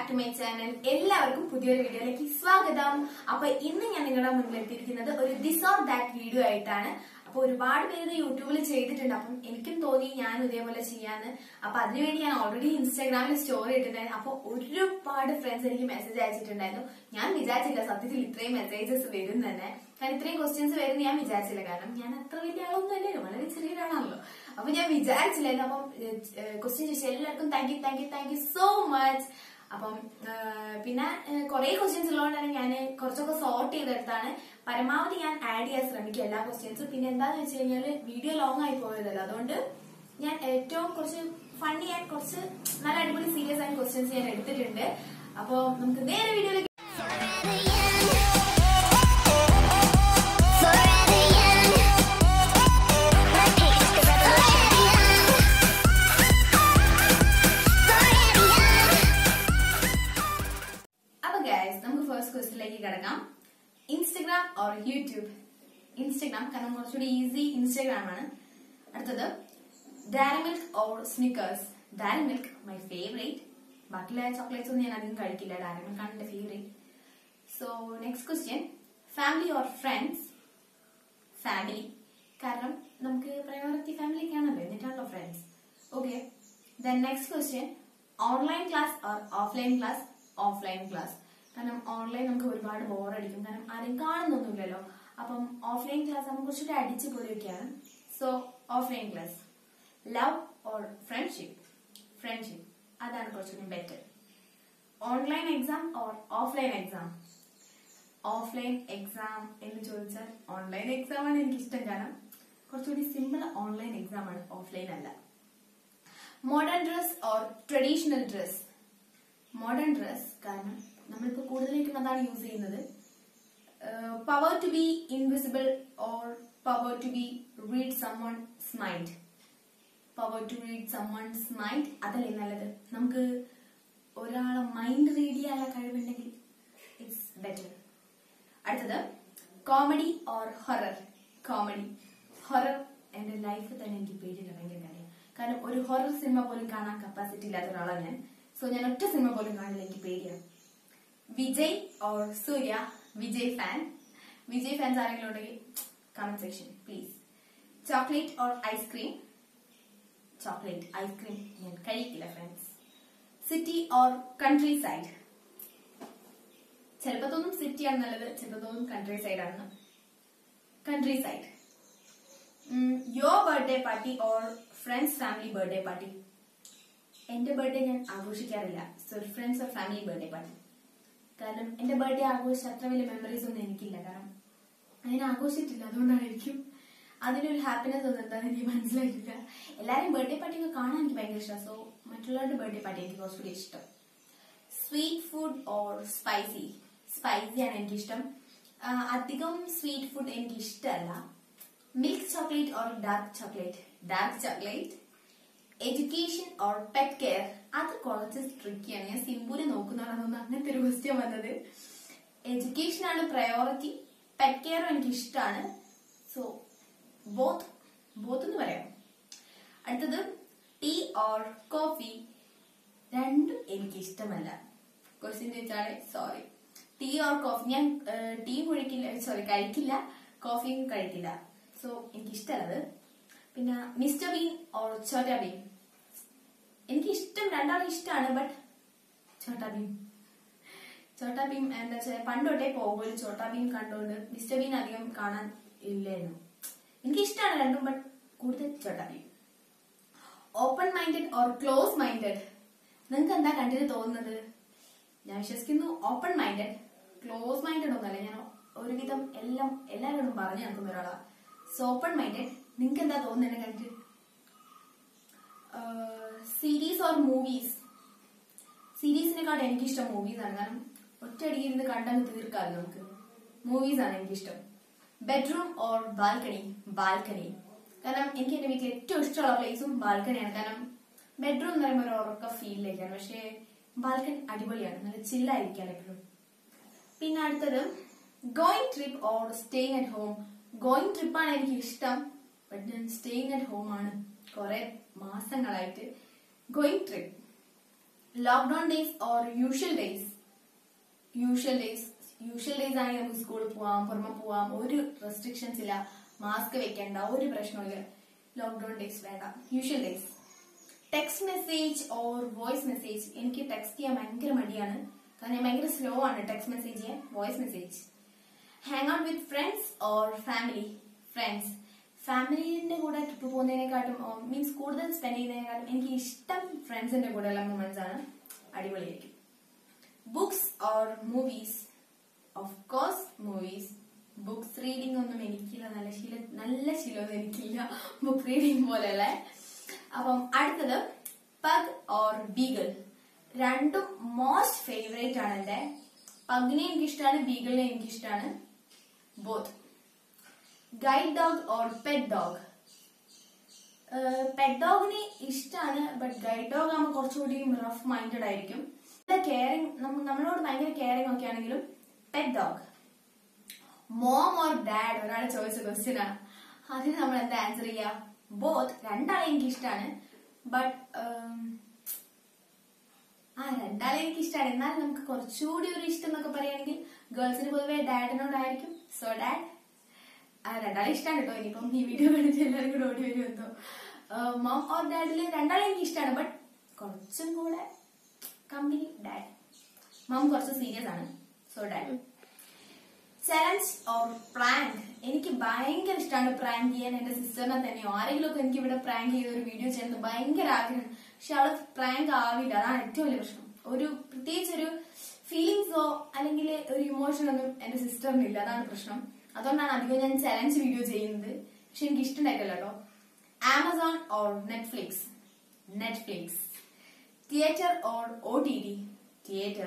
Back to my channel എല്ലാവർക്കും പുതിയൊരു വീഡിയോയിലേക്ക് സ്വാഗതം അപ്പൊ ഇന്ന് ഞാൻ നിങ്ങളുടെ മുന്നിൽ എത്തിയിരിക്കുന്നത് ഒരു ദിസ് ഓർ ദാറ്റ് വീഡിയോ ആയിട്ടാണ് അപ്പൊ ഒരുപാട് പേര് യൂട്യൂബിൽ ചെയ്തിട്ടുണ്ട് അപ്പം എനിക്കും തോന്നി ഞാൻ ഇതേപോലെ ചെയ്യാന്ന് അപ്പൊ അതിനുവേണ്ടി ഞാൻ ഓൾറെഡി ഇൻസ്റ്റാഗ്രാമിൽ സ്റ്റോറി ഇട്ടിട്ടുണ്ടായിരുന്നു അപ്പൊ ഒരുപാട് ഫ്രണ്ട്സ് എനിക്ക് മെസ്സേജ് അയച്ചിട്ടുണ്ടായിരുന്നു ഞാൻ വിചാരിച്ചില്ല സത്യത്തിൽ ഇത്രയും മെസ്സേജസ് വരും തന്നെ കാരണം ഇത്രയും ക്വസ്റ്റ്യൻസ് വരും ഞാൻ വിചാരിച്ചില്ല കാരണം ഞാൻ അത്ര വലിയ ആളൊന്നും അല്ലല്ലോ വളരെ ചെറിയൊരാളാണല്ലോ അപ്പൊ ഞാൻ വിചാരിച്ചില്ലായിരുന്നു അപ്പം ക്വസ്റ്റ്യൻ ചോദിച്ചു എല്ലാവർക്കും thank you thank you thank you so much അപ്പം ഏഹ്, പിന്നെ കുറെ ക്വസ്റ്റ്യൻസ് ഉള്ളതുകൊണ്ടാണ് ഞാൻ കുറച്ചൊക്കെ സോർട്ട് ചെയ്തെടുത്താണ് പരമാവധി ഞാൻ ആഡ് ചെയ്യാൻ ശ്രമിക്കും എല്ലാ ക്വസ്റ്റ്യൻസും പിന്നെ എന്താന്ന് വെച്ച് കഴിഞ്ഞാൽ വീഡിയോ ലോങ് ആയി പോയതല്ലോ അതുകൊണ്ട് ഞാൻ ഏറ്റവും കുറച്ച് ഫണ്ണി ആൻഡ് കുറച്ച് നല്ല അടിപൊളി സീരിയസ് ആൻഡ് ക്വസ്റ്റ്യൻസ് ഞാൻ എടുത്തിട്ടുണ്ട് അപ്പോൾ നമുക്ക് നേരെ വീഡിയോയിലേക്ക് Forever young. Forever young. My pace the revolution. Forever young. അപ്പൊ ഗൈസ് നമുക്ക് ഫസ്റ്റ് ക്വസ്റ്റിലേക്ക് കിടക്കാം ഇൻസ്റ്റഗ്രാം ഓർ യൂട്യൂബ് ഇൻസ്റ്റഗ്രാം കാരണം കുറച്ചുകൂടി ഈസി ഇൻസ്റ്റഗ്രാം ആണ് അടുത്തത് Dairy Milk or Snickers Dairy Milk my favourite ബാക്കിയുള്ള ചോക്ലേറ്റ്സ് ഒന്നും ഞാൻ അധികം കഴിക്കില്ല ഡയറി മിൽക്ക് ആണ് എന്റെ favourite so next question family or friends family കാരണം നമുക്ക് പ്രയോറിറ്റി ഫാമിലിക്ക് ആണല്ലോ എന്നിട്ടാണല്ലോ friends okay then next question online class or offline class offline class കാരണം ഓൺലൈൻ നമുക്ക് ഒരുപാട് ബോർ അടിക്കും കാരണം ആരും കാണുന്നൊന്നുമില്ലല്ലോ അപ്പം ഓഫ്ലൈൻ ക്ലാസ് നമുക്ക് കുറച്ചുകൂടി അടിച്ചു പോലെയൊക്കെയാണ് so offline class love or friendship friendship അതാണ് കുറച്ചുകൂടി better online exam or offline exam offline exam എന്ന് ചോദിച്ചാൽ ഓൺലൈൻ എക്സാം ആണ് എനിക്ക് ഇഷ്ടം കാരണം കുറച്ചുകൂടി സിമ്പിൾ ഓൺലൈൻ എക്സാം ആണ് ഓഫ്ലൈൻ അല്ല modern dress or traditional dress modern dress കാരണം നമ്മളിപ്പോ കൂടുതലായിട്ടും അതാണ് യൂസ് ചെയ്യുന്നത് power to be invisible or power to be read someone's mind power to read someone's mind അതല്ലേ നല്ലത് നമുക്ക് ഒരാളെ മൈൻഡ് റീഡ് ചെയ്യാനുള്ള കഴിവുണ്ടെങ്കിൽ ഇറ്റ്സ് ബെറ്റർ അടുത്തത് comedy or horror comedy horror എന്റെ ലൈഫിൽ തന്നെ എനിക്ക് പേടിയില്ല ഭയങ്കര കാര്യം കാരണം ഒരു ഹൊറർ സിനിമ പോലും കാണാൻ കപ്പാസിറ്റി ഇല്ലാത്ത ഒരാളാണ് ഞാൻ സോ ഞാൻ ഒറ്റ സിനിമ പോലും കാണില്ല എനിക്ക് പേടിയാണ് Vijay or Suriya Vijay fan Vijay fans ആരെങ്കിലും ഉണ്ടെങ്കിൽ comment section please chocolate or ice cream chocolate ice cream ഞാൻ കഴിക്കില്ല friends city or countryside ചിലപ്പോ തോന്നും സിറ്റി ആണ് നല്ലത് ചിലപ്പോ തോന്നും കൺട്രി സൈഡ് ആണ് countryside your birthday party or friends family birthday party എന്റെ ബർത്ത്ഡേ ഞാൻ ആഘോഷിക്കാറില്ല so friends or family birthday party കാരണം എന്റെ ബർത്ത്ഡേ ആഘോഷിച്ച അത്ര വലിയ മെമ്മറീസ് ഒന്നും എനിക്കില്ല കാരണം അതിനെ ആഘോഷിച്ചിട്ടില്ല അതുകൊണ്ടായിരിക്കും അതിനൊരു ഹാപ്പിനെസ് ഒന്നും എന്താണെന്ന് എനിക്ക് മനസ്സിലായിട്ടില്ല എല്ലാവരും ബർത്ത്ഡേ പാർട്ടി ഒക്കെ കാണാൻ എനിക്ക് ഭയങ്കര ഇഷ്ടമാണ് സോ മറ്റുള്ളവരുടെ ബർത്ത്ഡേ പാർട്ടി എനിക്ക് കുറച്ചുകൂടി ഇഷ്ടം sweet food or spicy spicy ആണ് എനിക്കിഷ്ടം ആ, അധികം സ്വീറ്റ് ഫുഡ് എനിക്ക് ഇഷ്ടമല്ല milk chocolate or dark chocolate dark chocolate education or pet care അത് കുറച്ച് ട്രിക്കിയാണ് ഞാൻ സിമ്പുല് നോക്കുന്നതാണെന്ന് അങ്ങനത്തെ ഒരു ക്വസ്റ്റ്യൻ വന്നത് എഡ്യൂക്കേഷൻ ആണ് പ്രയോറിറ്റി പെറ്റ് കെയറും എനിക്ക് ഇഷ്ടമാണ് സോ ബോത്ത് ബോത്ത് എന്ന് പറയാം അടുത്തത് ടീ ഓർ കോഫി രണ്ടും എനിക്ക് ഇഷ്ടമല്ല ക്വസ്റ്റ്യൻ ചോദിച്ചാണ് സോറി ടീ ഓർ കോഫി ഞാൻ ടീ കുഴിക്കില്ല സോറി കഴിക്കില്ല കോഫിയും കഴിക്കില്ല സോ എനിക്ക് ഇഷ്ടമല്ലത് പിന്നെ Mister Bean or Chhota bean എനിക്ക് ഇഷ്ടം രണ്ടാളും ഇഷ്ടമാണ് ബട്ട് ചോട്ടാ ബീൻ ചോട്ടാ ഭീം എന്താ വെച്ചാൽ പണ്ട് തൊട്ടേ പോകുമ്പോൾ ചോട്ടാ ഭീം കണ്ടുകൊണ്ട് മിസ്റ്റർ ബീൻ അധികം കാണാൻ ഇല്ലായിരുന്നു എനിക്ക് ഇഷ്ടമാണ് രണ്ടും ബട്ട് കൂടുതൽ Chhota Bheem open minded or close minded നിങ്ങൾക്ക് എന്താ കണ്ടിട്ട് തോന്നുന്നത് ഞാൻ വിശ്വസിക്കുന്നു ഓപ്പൺ മൈൻഡഡ് ക്ലോസ് മൈൻഡഡ് ഒന്നല്ല ഞാൻ ഒരുവിധം എല്ലാം എല്ലാവരോടും പറഞ്ഞു നടക്കുന്ന ഒരാളാ സോ ഓപ്പൺ മൈൻഡഡ് നിങ്ങൾക്ക് എന്താ തോന്നുന്നത് എന്നെ കണ്ടിട്ട് സീരീസ് ഓർ മൂവീസ് സീരീസിനെക്കാട്ട് എനിക്കിഷ്ടം മൂവീസ് ആണ് കാരണം ഒറ്റയടിക്ക് ഇരുന്ന് കണ്ടങ്ങ് തീർക്കാമല്ലോ നമുക്ക് മൂവീസ് ആണ് എനിക്കിഷ്ടം ബെഡ്റൂം ഓർ ബാൽക്കണി ബാൽക്കണി കാരണം എനിക്ക് എന്റെ വീട്ടിൽ ഏറ്റവും ഇഷ്ടമുള്ള പ്ലേസും ബാൽക്കണിയാണ് കാരണം ബെഡ്റൂം എന്ന് പറയുമ്പോൾ ഒരു ഉറക്ക ഫീലിലേക്കാണ് പക്ഷേ ബാൽക്കണി അടിപൊളിയാണ് നല്ല ചില്ലായിരിക്കാൻ എപ്പോഴും പിന്നെ അടുത്തത് going trip or staying at home going ട്രിപ്പാണ് എനിക്ക് ഇഷ്ടം ബട്ട് ഞാൻ സ്റ്റേയിങ് അറ്റ് ഹോം ആണ് കുറെ മാസങ്ങളായിട്ട് going trip lockdown days or usual days usual days usual days ആണെങ്കിൽ നമുക്ക് സ്കൂളിൽ പോവാം പുറമെ പോവാം ഒരു റെസ്ട്രിക്ഷൻസ് ഇല്ല മാസ്ക് വെക്കണ്ട ഒരു പ്രശ്നമില്ല ലോക്ക്ഡൌൺ ഡേയ്സ് വേണ്ട usual days text message or voice message എനിക്ക് ടെക്സ്റ്റ് ചെയ്യാൻ ഭയങ്കര മടിയാണ് കാരണം ഞാൻ ഭയങ്കര സ്ലോ ആണ് ടെക്സ്റ്റ് മെസ്സേജ് ചെയ്യാൻ voice message hang out with friends or family friends ഫാമിലിന്റെ കൂടെ ട്രിപ്പ് പോകുന്നതിനെക്കാട്ടും മീൻസ് കൂടുതൽ സ്പെൻഡ് ചെയ്യുന്നതിനെക്കാട്ടും എനിക്ക് ഇഷ്ടം ഫ്രണ്ട്സിന്റെ കൂടെയുള്ള മൊമെന്റ്സ് ആണ് അടിപൊളിയായിരിക്കും books or movies of course movies books reading ഒന്നും എനിക്കില്ല നല്ല ശീല നല്ല ശീലമൊന്നും എനിക്കില്ല ബുക്ക് റീഡിംഗ് പോലെയുള്ള അപ്പം അടുത്തത് പഗ് ഓർ ബീഗിൾ രണ്ടും മോസ്റ്റ് ഫേവറേറ്റ് ആണ് എന്റെ പഗിനെ എനിക്കിഷ്ടമാണ് ബീഗിളിനെ എനിക്കിഷ്ടമാണ് both guide dog or pet dog pet ഡോഗിനെ ഇഷ്ടമാണ് ബട്ട് ഗൈഡ് ഡോഗ് ആകുമ്പോൾ കുറച്ചുകൂടി റഫ് മൈൻഡഡ് ആയിരിക്കും കെയറിങ് നമ്മളോട് ഭയങ്കര കെയറിങ് ഒക്കെ ആണെങ്കിലും pet dog mom or dad ഒരാൾ ചോദിച്ച ക്വസ്റ്റ്യൻ ആണ് അതിന് നമ്മൾ എന്താ ആൻസർ ചെയ്യാ ബോത്ത് രണ്ടാളെ എനിക്ക് ഇഷ്ടമാണ് ബട്ട് ആ രണ്ടാളെ എനിക്ക് ഇഷ്ടമാണ് എന്നാൽ നമുക്ക് കുറച്ചുകൂടി ഒരു ഇഷ്ടം എന്നൊക്കെ പറയുകയാണെങ്കിൽ ഗേൾസിന് പൊതുവെ ഡാഡിനോടായിരിക്കും സോ ഡാഡ് ആ രണ്ടാളെ ഇഷ്ടമാണ് കേട്ടോ ഇനിയിപ്പം ഈ വീഡിയോ കണ്ടിട്ട് എല്ലാവരും കൂടെ ഓടി വരുമെന്തോ മോം ഓർ ഡാഡില് രണ്ടാളെ എനിക്ക് ഇഷ്ടമാണ് ബട്ട് കുറച്ചും കൂടെ കമ്പനി ഡാഡ് മോം കുറച്ച് സീരിയസ് ആണ് so dad challenge or prank എനിക്ക് ഭയങ്കര ഇഷ്ടമാണ് പ്രാങ്ക് ചെയ്യാൻ എന്റെ സിസ്റ്ററിനെ തന്നെയോ ആരെങ്കിലും ഒക്കെ എനിക്ക് ഇവിടെ പ്രാങ്ക് ചെയ്ത ഒരു വീഡിയോ ചെയ്യുന്നത് ഭയങ്കര ആഗ്രഹം പക്ഷെ അവള് പ്രാങ്ക് ആവില്ല അതാണ് ഏറ്റവും വലിയ പ്രശ്നം ഒരു പ്രത്യേകിച്ച് ഒരു ഫീലിങ്സോ അല്ലെങ്കിൽ ഒരു ഇമോഷൻ ഒന്നും എന്റെ സിസ്റ്ററിന് ഇല്ല അതാണ് പ്രശ്നം അതുകൊണ്ടാണ് അധികം ഞാൻ ചലഞ്ച് വീഡിയോ ചെയ്യുന്നത് പക്ഷെ എനിക്ക് ഇഷ്ടമുണ്ടായിട്ടില്ല കേട്ടോ Amazon or Netflix Netflix theatre or O T T theatre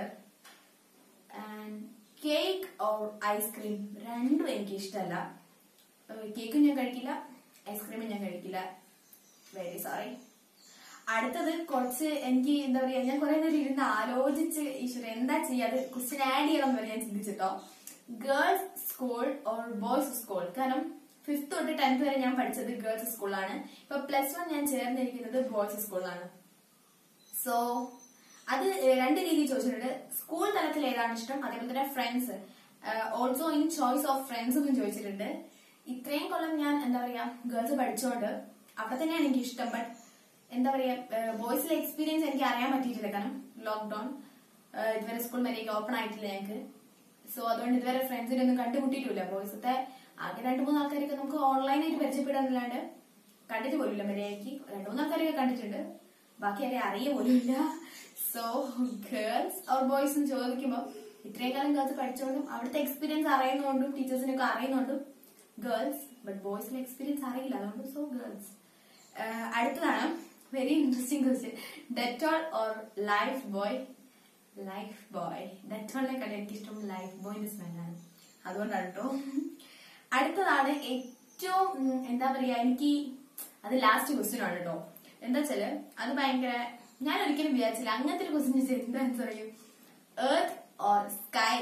and cake or ice cream രണ്ടും എനിക്ക് ഇഷ്ടമല്ല കേക്കും ഞാൻ കഴിക്കില്ല ഐസ്ക്രീമും ഞാൻ കഴിക്കില്ല വെരി സോറി അടുത്തത് കുറച്ച് എനിക്ക് എന്താ പറയാ ഞാൻ കുറെ നേരം ഇരുന്ന് ആലോചിച്ച് ഈശ്വര എന്താ ചെയ്യാ അത് ക്വസ്റ്റ്യൻ ആഡ് ചെയ്യണം എന്ന് വരെ ഞാൻ ചിന്തിച്ചിട്ടോ girls school or boys school കാരണം ഫിഫ്ത് തൊട്ട് ടെൻത്ത് വരെ ഞാൻ പഠിച്ചത് ഗേൾസ് സ്കൂളാണ് ഇപ്പൊ പ്ലസ് വൺ ഞാൻ ചേർന്നിരിക്കുന്നത് ബോയ്സ് സ്കൂളിലാണ് സോ അത് രണ്ട് രീതിയിൽ ചോദിച്ചിട്ടുണ്ട് സ്കൂൾ തലത്തിൽ ഏതാണ് ഇഷ്ടം അതേപോലെ തന്നെ friends also in choice of friends എന്നും ചോദിച്ചിട്ടുണ്ട് ഇത്രയും കൊല്ലം ഞാൻ എന്താ പറയാ ഗേൾസ് പഠിച്ചോണ്ട് അവിടെ തന്നെയാണ് എനിക്ക് ഇഷ്ടം ബട്ട് എന്താ പറയാ ബോയ്സിലെ എക്സ്പീരിയൻസ് എനിക്ക് അറിയാൻ പറ്റിയിട്ടില്ല കാരണം ലോക്ക്ഡൌൺ ഇതുവരെ സ്കൂൾ മര്യാദയ്ക്ക് ഓപ്പൺ ആയിട്ടില്ല ഞങ്ങൾക്ക് സോ അതുകൊണ്ട് ഇതുവരെ ഫ്രണ്ട്സിനെ ഒന്നും കണ്ടുമുട്ടിയിട്ടില്ല ബോയ്സത്തെ ആകെ രണ്ടു മൂന്ന് ആൾക്കാരൊക്കെ നമുക്ക് ഓൺലൈനായിട്ട് പരിചയപ്പെടാന്നല്ലാണ്ട് കണ്ടിട്ട് പോലില്ല മര്യാദയ്ക്ക് രണ്ടു മൂന്ന് ആൾക്കാരൊക്കെ കണ്ടിട്ടുണ്ട് ബാക്കി ആരെ അറിയ പോലുമില്ല സോ ഗേൾസ് ഓർ ബോയ്സ് എന്ന് ചോദിക്കുമ്പോൾ ഇത്രയും കാലം ഗേൾസ് പഠിച്ചോണ്ടും അവിടുത്തെ എക്സ്പീരിയൻസ് അറിയുന്നതുകൊണ്ടും ടീച്ചേഴ്സിനൊക്കെ അറിയുന്നതുകൊണ്ടും ഗേൾസ് ബട്ട് ബോയ്സിന്റെ എക്സ്പീരിയൻസ് അറിയില്ല അതുകൊണ്ട് സോ ഗേൾസ് അടുത്തതാണ് very interesting question Dettol or Lifebuoy Lifebuoy ഡെറ്റോളിനെ കണ്ട എനിക്കിഷ്ടം ലൈഫ് ബോയിന്റെ സ്മെല്ലാണ് അതുകൊണ്ടാണ് കേട്ടോ അടുത്തതാണ് ഏറ്റവും ഉം, എന്താ പറയാ എനിക്ക് അത് ലാസ്റ്റ് ക്വസ്റ്റ്യൻ ആണ് കേട്ടോ എന്താ വെച്ചാല് അത് ഭയങ്കര ഞാൻ ഒരിക്കലും വിചാരിച്ചില്ല അങ്ങനത്തെ ഒരു ക്വസ്റ്റ്യൻ ചോദിച്ചാൽ എന്താ ആൻസർ ചെയ്യും എർത്ത് ഓർ സ്കൈ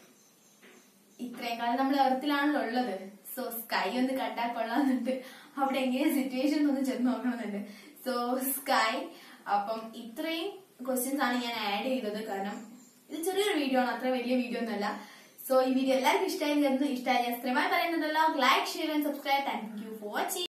ഇത്രയും കാലം നമ്മൾ എർത്തിലാണല്ലോ ഉള്ളത് സോ സ്കൈ ഒന്ന് കണ്ടാൽ കൊള്ളാന്നുണ്ട് അവിടെ എങ്ങനെ സിറ്റുവേഷൻ ഒന്ന് ചെന്ന് നോക്കണമെന്നുണ്ട് സോ സ്കൈ അപ്പം ഇത്രയും ക്വസ്റ്റ്യൻസ് ആണ് ഞാൻ ആഡ് ചെയ്തത് കാരണം ഇത് ചെറിയൊരു വീഡിയോ ആണ് അത്ര വലിയ വീഡിയോ ഒന്നുമല്ല സോ ഈ വീഡിയോ എല്ലാവർക്കും ഇഷ്ടമായി ഇഷ്ടമായി ഞാൻ സ്ഥിരമായി പറയുന്നതല്ല like share and subscribe thank you for watching